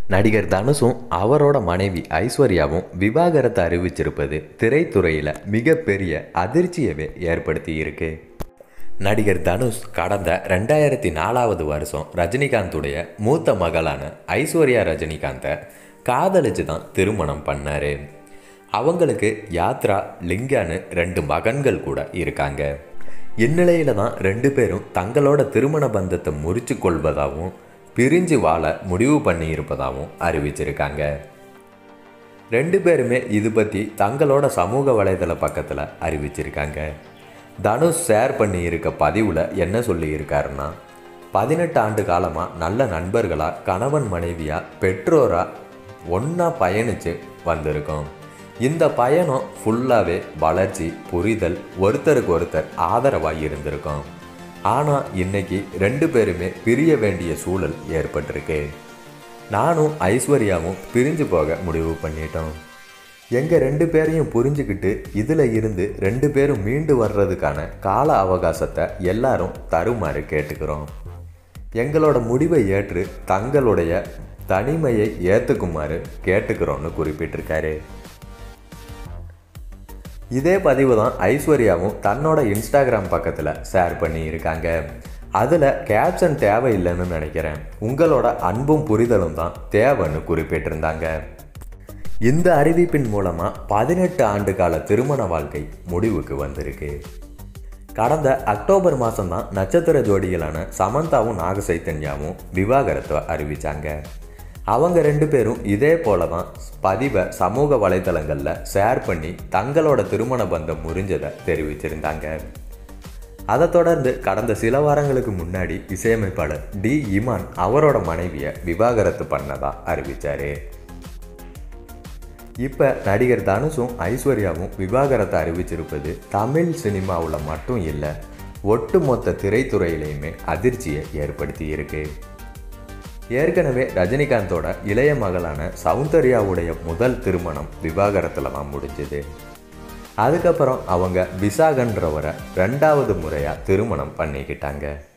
நடிகர் தனுஷும் அவரோட மனைவி ஐஸ்வர்யாவும் விவாகரத்து அறிவிச்சிருப்பது திரைத்துறையில் மிகப்பெரிய அதிர்ச்சியவே ஏற்படுத்தி இருக்கு நடிகர் தனுஷ் கடந்த ரெண்டாயிரத்தி நாலாவது வருஷம் ரஜினிகாந்துடைய மூத்த மகளான ஐஸ்வர்யா ரஜினிகாந்தை காதலிச்சு தான் திருமணம் பண்ணாரு அவங்களுக்கு யாத்ரா லிங்கான்னு ரெண்டு மகன்கள் கூட இருக்காங்க இந்நிலையில தான் ரெண்டு பேரும் தங்களோட திருமண பந்தத்தை முறிச்சு கொள்வதாகவும் பிரிஞ்சு வாழ முடிவு பண்ணி இருப்பதாகவும் அறிவிச்சிருக்காங்க ரெண்டு பேருமே இது பற்றி தங்களோட சமூக வலைதள பக்கத்தில் அறிவிச்சிருக்காங்க தனுஷ் ஷேர் பண்ணி இருக்க பதிவில் என்ன சொல்லியிருக்காருன்னா பதினெட்டு ஆண்டு காலமாக நல்ல நண்பர்களாக கணவன் மனைவியாக பெற்றோராக ஒன்றா பயணித்து வந்திருக்கோம் இந்த பயணம் ஃபுல்லாகவே வளர்ச்சி புரிதல் ஒருத்தருக்கு ஒருத்தர் ஆதரவாக இருந்திருக்கோம் ஆனால் இன்னைக்கு ரெண்டு பேருமே பிரிய வேண்டிய சூழல் ஏற்பட்டிருக்கு நானும் ஐஸ்வர்யாவும் பிரிஞ்சு போக முடிவு பண்ணிட்டோம் எங்கள் ரெண்டு பேரையும் புரிஞ்சுக்கிட்டு இதில் இருந்து ரெண்டு பேரும் மீண்டு வர்றதுக்கான கால அவகாசத்தை எல்லாரும் தருமாறு கேட்டுக்கிறோம் எங்களோட முடிவை ஏற்று தங்களுடைய தனிமையை ஏற்றுக்குமாறு கேட்டுக்கிறோன்னு குறிப்பிட்டிருக்காரு இதே பதிவு தான் ஐஸ்வர்யாவும் தன்னோட இன்ஸ்டாகிராம் பக்கத்தில் ஷேர் பண்ணியிருக்காங்க அதில் கேப்ஷன் தேவையில்லைன்னு நினைக்கிறேன் உங்களோட அன்பும் புரிதலும் தான் தேவைன்னு குறிப்பிட்டிருந்தாங்க இந்த அறிவிப்பின் மூலமாக பதினெட்டு ஆண்டு கால திருமண வாழ்க்கை முடிவுக்கு வந்திருக்கு கடந்த அக்டோபர் மாதம்தான் நட்சத்திர ஜோடிகளான சமந்தாவும் நாக சைத்தன்யாவும் விவாகரத்தை அறிவித்தாங்க அவங்க ரெண்டு பேரும் இதே போல தான் பதிவை சமூக வலைத்தளங்களில் ஷேர் பண்ணி தங்களோட திருமண பந்தம் முறிஞ்சதை தெரிவிச்சிருந்தாங்க அதை தொடர்ந்து கடந்த சில வாரங்களுக்கு முன்னாடி இசையமைப்பாளர் டி இமான் அவரோட மனைவியை விவாகரத்து பண்ணதா அறிவிச்சாரு இப்போ நடிகர் தனுஷும் ஐஸ்வர்யாவும் விவாகரத்தை அறிவிச்சிருப்பது தமிழ் சினிமாவில் மட்டும் இல்லை ஒட்டுமொத்த திரைத்துறையிலையுமே அதிர்ச்சியை ஏற்படுத்தி இருக்கு ஏற்கனவே ரஜினிகாந்தோட இளைய மகளான சௌந்தர்யாவுடைய முதல் திருமணம் விவாகரத்தில் தான் முடிஞ்சது அதுக்கப்புறம் அவங்க விசாகன்றவரை ரெண்டாவது முறையாக திருமணம் பண்ணிக்கிட்டாங்க